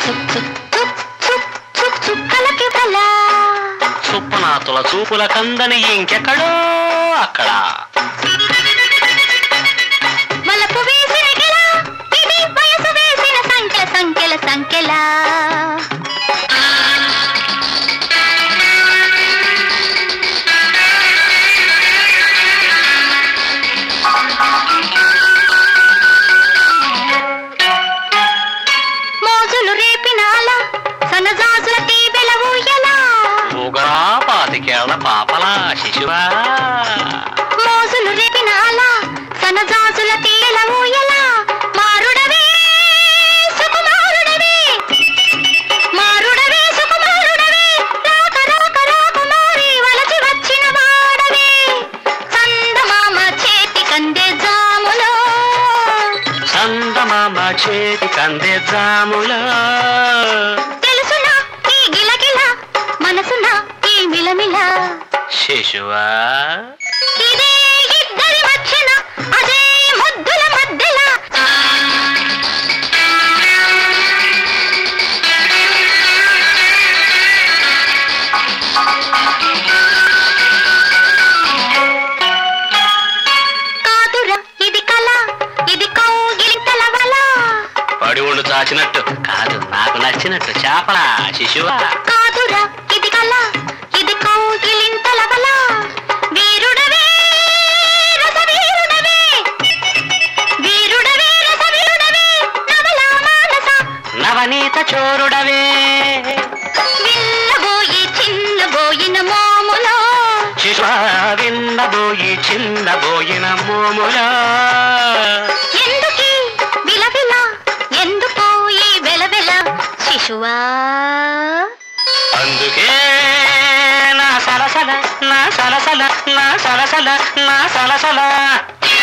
చుక్ చుక్ చుక్ చుక్ చుక్ చుక్కలకి వల సుప్పనాతుల చూపుల కందని ఇంకెక్కడో అక్కడ వలపు వేసిన గిల ఇది వయసు వేసిన సంఖ్యల సంఖ్యల సంఖ్యల మోజులు రేపినాల సన్నజాజుల తీబెల ఊయలా ఊగరా పాతికేళ్ల పాపలా శిశువా మోజులు రేపినాల సన్నజాజుల తీయల ఊయలా మారుడవే సుకుమారుడవే మారుడవే సుకుమారుడవే రాక రాక రాకుమారి వలచి వచ్చిన వాడవే చందమామ చేతి కందే జాములో చందమామ చేతి కందే జాములా తెలుసునా ఈ గిలగిల మనసున ఈ మిలమిల శిశువా ఇదే ఇద్దరి మధ్యన అదే ముద్దుల మధ్యల కాదురా ఇది కళ ఇది కౌగిలింతల వల పడి ఉండు చాచినట్టు కాదు నాకు నచ్చినట్టు చేపలా శిశువా కాదురా ఇది కళ ఇది కౌగిలింతల వల వీరుడవే రసవీరుడవే వీరుడవే రసవీరుడవే నవలా మానస నవనీత చోరుడవే విల్లబోయి చిన్నబోయిన మోములో శిశువా విన్నబోయి చిన్నబోయిన మోములా ఎందుకీ విలవిల ఎందుకో ఈ వెలవెల శిశువా అందుకే నా సలసల నా సలసల నా సలసల నా సలసల